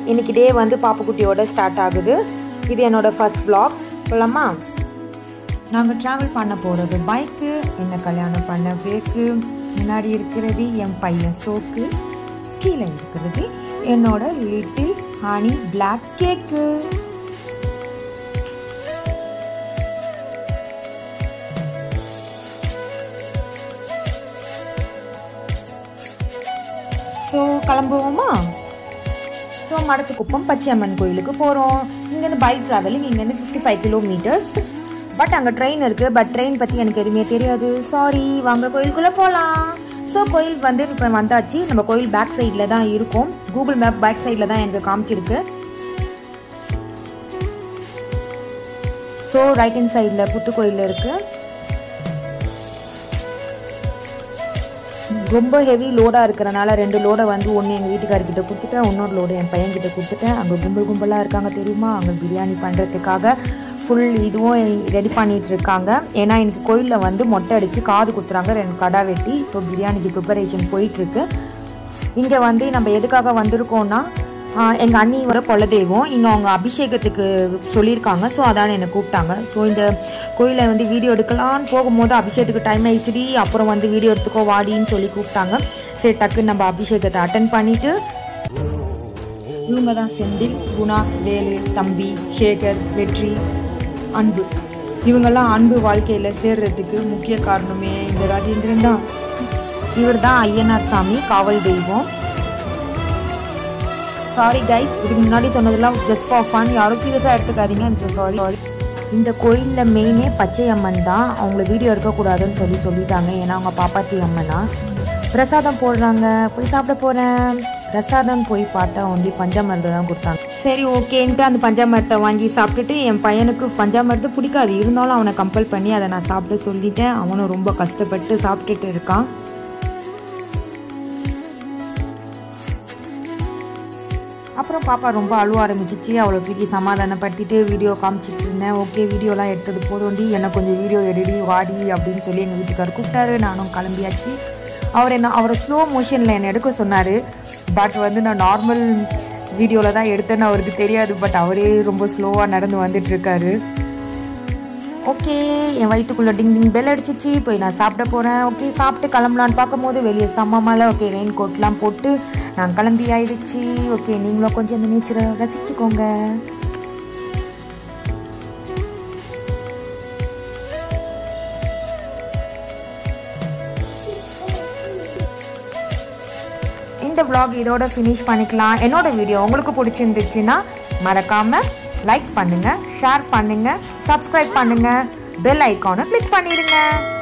இன்னைக்கு டே வந்து பாப்புக்குட்டியோட ஸ்டார்ட் ஆகுது இது என்னோட ஃபர்ஸ்ட் vlog போலாமா நாங்கள் ட்ராவல் பண்ண போகிறது பைக்கு என்ன கல்யாணம் பண்ண பேக்கு முன்னாடி இருக்கிறது என் பையன் சோக்கு கீழே இருக்கிறது என்னோட little honey black cake so கிளம்புவோமா ஸோ மடத்துக்குப்பம் பச்சையம்மன் கோயிலுக்கு போகிறோம் இங்கேருந்து பைக் ட்ராவலிங் இங்கேருந்து ஃபிஃப்டி ஃபைவ் கிலோமீட்டர்ஸ் பட் அங்கே ட்ரெயின் இருக்குது பட் ட்ரெயின் பற்றி எனக்கு எதுவுமே தெரியாது சாரி வாங்க கோயிலுக்குள்ளே போகலாம் ஸோ கோயில் வந்து இப்போ வந்தாச்சு நம்ம கோயில் பேக் சைடில் தான் இருக்கும் கூகுள் மேப் பேக் சைடில் தான் எனக்கு காமிச்சிருக்கு ஸோ ரைட் ஹேண்ட் சைடில் புத்து கோயில் இருக்குது ரொம்ப ஹெவி லோடாக இருக்கிறனால ரெண்டு லோடை வந்து ஒன்று எங்கள் வீட்டுக்காரர்கிட்ட கொடுத்துட்டேன் இன்னொரு லோடு என் பையன்கிட்ட கொடுத்துட்டேன் அங்கே கும்பல் கும்பலாக இருக்காங்க தெரியுமா அங்கே பிரியாணி பண்ணுறதுக்காக ஃபுல் இதுவும் ரெடி பண்ணிட்டு இருக்காங்க ஏன்னா எனக்கு கோயிலில் வந்து மொட்டை அடித்து காது குத்துறாங்க ரெண்டு கடா வெட்டி ஸோ பிரியாணிக்கு ப்ரிப்பரேஷன் போயிட்டுருக்கு இங்கே வந்து நம்ம எதுக்காக வந்திருக்கோம்னா எங்கள் அண்ணியோட குலதெய்வம் இங்கே அவங்க அபிஷேகத்துக்கு சொல்லியிருக்காங்க ஸோ அதான என்னை கூப்பிட்டாங்க ஸோ இந்த கோயிலை வந்து வீடியோ எடுக்கலான்னு போகும்போது அபிஷேகத்துக்கு டைம் ஆயிடுச்சுடி அப்புறம் வந்து வீடியோ எடுத்துக்கோ வாடின்னு சொல்லி கூப்பிட்டாங்க சரி டக்குன்னு நம்ம அபிஷேகத்தை அட்டன் பண்ணிவிட்டு இவங்க தான் செந்தில் குணா வேலு தம்பி சேகர் வெற்றி அன்பு இவங்கெல்லாம் அன்பு வாழ்க்கையில் சேர்றதுக்கு முக்கிய காரணமே இந்த ராஜேந்திரன் தான் இவர் தான் ஐயனார் சாமி காவல் தெய்வம் சாரி கைஸ் இதுக்கு முன்னாடி சொன்னதெல்லாம் ஜஸ்ட் ஃபார் ஃபன் யாரும் சீரியஸாக எடுத்துக்காதீங்க ஸோ சாரி சாரி இந்த கோயிலில் மெயினே பச்சை அம்மன் தான் அவங்கள வீடியோ எடுக்கக்கூடாதுன்னு சொல்லி சொல்லிட்டாங்க ஏன்னா அவங்க பாப்பாத்தி அம்மனா பிரசாதம் போடுறாங்க போய் சாப்பிட போகிறேன் பிரசாதம் போய் பார்த்தா ஒன்லி பஞ்சாமிரத்தை தான் கொடுத்தாங்க சரி ஓகேன்ட்டு அந்த பஞ்சாமிரத்தை வாங்கி சாப்பிட்டுட்டு என் பையனுக்கு பஞ்சாமிரத்தை பிடிக்காது இருந்தாலும் அவனை கம்பல் பண்ணி அதை நான் சாப்பிட சொல்லிட்டேன் அவனும் ரொம்ப கஷ்டப்பட்டு சாப்பிட்டுட்டு இருக்கான் அப்புறம் பாப்பா ரொம்ப அழுவ ஆரம்பிச்சிச்சு அவளை தூக்கி சமாதானப்படுத்திட்டு வீடியோ காமிச்சிட்டு இருந்தேன் ஓகே வீடியோலாம் எடுத்தது போதும்டி என்ன கொஞ்சம் வீடியோ எடுடி வாடி அப்படின்னு சொல்லி எங்கள் வீட்டுக்காரர் கூப்பிட்டாரு நானும் கிளம்பியாச்சு அவர் என்ன அவரை ஸ்லோ மோஷனில் என்னை எடுக்க சொன்னார் பட் வந்து நான் நார்மல் வீடியோவில் தான் எடுத்தேன்னு அவருக்கு தெரியாது பட் அவரே ரொம்ப ஸ்லோவாக நடந்து வந்துட்டு இருக்காரு ஓகே என் வயிற்றுக்குள்ளே டிங் டிங் பெல் அடிச்சிச்சு போய் நான் சாப்பிட போகிறேன் ஓகே சாப்பிட்டு கிளம்பலான்னு பார்க்கும்போது வெளியே செம்ம மழை ஓகே ரெயின் கோட்லாம் போட்டு நான் கிளம்பி ஆயிடுச்சு ஓகே நீங்களும் கொஞ்சம் இந்த நேச்சரை ரசிச்சுக்கோங்க இந்த vlog இதோட ஃபினிஷ் பண்ணிக்கலாம் என்னோட வீடியோ உங்களுக்கு பிடிச்சிருந்துச்சுன்னா மறக்காம லைக் பண்ணுங்க ஷேர் பண்ணுங்க சப்ஸ்கிரைப் பண்ணுங்க பெல் ஐக்கானை கிளிக் பண்ணிடுங்க